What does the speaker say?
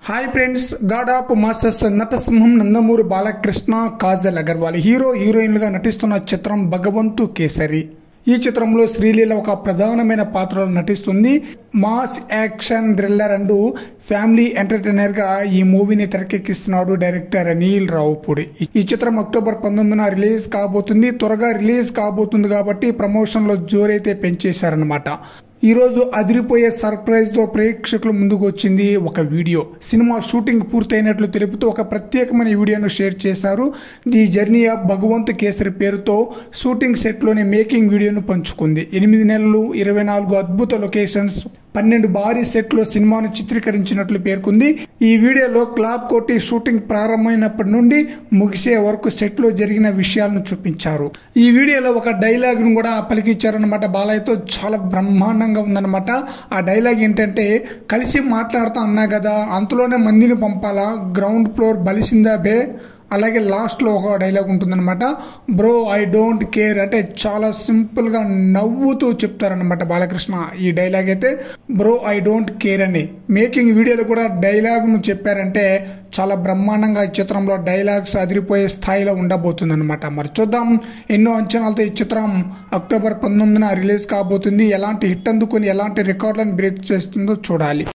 hi friends god of masters నటసింహం Nandamuri Balakrishna Kajal Aggarwal hero హీరోయిన్లుగా నటిస్తున్న చిత్రం భగవంతు కేసరి ఈ చిత్రంలో శ్రీలీల ఒక ప్రధానమైన పాత్రలో నటిస్తుంది mass action thriller and family entertainer గా ఈ మూవీని తెరకెక్కిస్తున్నాడు డైరెక్టర్ అనిల్ రావుపూడి ఈ చిత్రం అక్టోబర్ పంతొమ్మిదిన రిలీజ్ కాబోతుంది త్వరగా రిలీజ్ కాబోతుంది కాబట్టి ప్రమోషన్ లో జోరైతే పెంచేశారనమాట ఈ రోజు అదిరిపోయే సర్ప్రైజ్ తో ప్రేక్షకుల ముందుకు వచ్చింది ఒక వీడియో సినిమా షూటింగ్ పూర్తయినట్లు తెలుపుతూ ఒక ప్రత్యేకమైన వీడియోను షేర్ చేశారు ఈ జర్నీ ఆఫ్ భగవంత్ కేసరి పేరుతో షూటింగ్ సెట్ లోని మేకింగ్ వీడియోను పంచుకుంది ఎనిమిది నెలలు ఇరవై నాలుగు అద్భుత లొకేషన్స్ పన్నెండు భారీ సెట్ లో సినిమాను చిత్రీకరించినట్లు పేర్కొంది ఈ వీడియోలో క్లాప్ కొట్టి షూటింగ్ ప్రారంభమైనప్పటి నుండి ముగిసే వరకు సెట్ లో జరిగిన విషయాలను చూపించారు ఈ వీడియోలో ఒక డైలాగ్ ను కూడా పలికించారనమాట బాలయ్యతో చాలా బ్రహ్మాండంగా ఉందన్నమాట ఆ డైలాగ్ ఏంటంటే కలిసి మాట్లాడుతా అన్నా కదా అంతలోనే మందిని పంపాలా గ్రౌండ్ ఫ్లోర్ బలిసిందా బే అలాగే లాస్ట్లో ఒక డైలాగ్ ఉంటుందన్నమాట బ్రో ఐ డోంట్ కేర్ అంటే చాలా సింపుల్గా నవ్వుతూ చెప్తారనమాట బాలకృష్ణ ఈ డైలాగ్ అయితే బ్రో ఐ డోంట్ కేర్ అని మేకింగ్ వీడియోలో కూడా డైలాగ్ను చెప్పారంటే చాలా బ్రహ్మాండంగా ఈ చిత్రంలో డైలాగ్స్ అదిరిపోయే స్థాయిలో ఉండబోతుందన్నమాట మరి చూద్దాం ఎన్నో అంచనాలతో ఈ చిత్రం అక్టోబర్ పంతొమ్మిదిన రిలీజ్ కాబోతుంది ఎలాంటి హిట్ అందుకొని ఎలాంటి రికార్డులను బ్రేక్ చేస్తుందో చూడాలి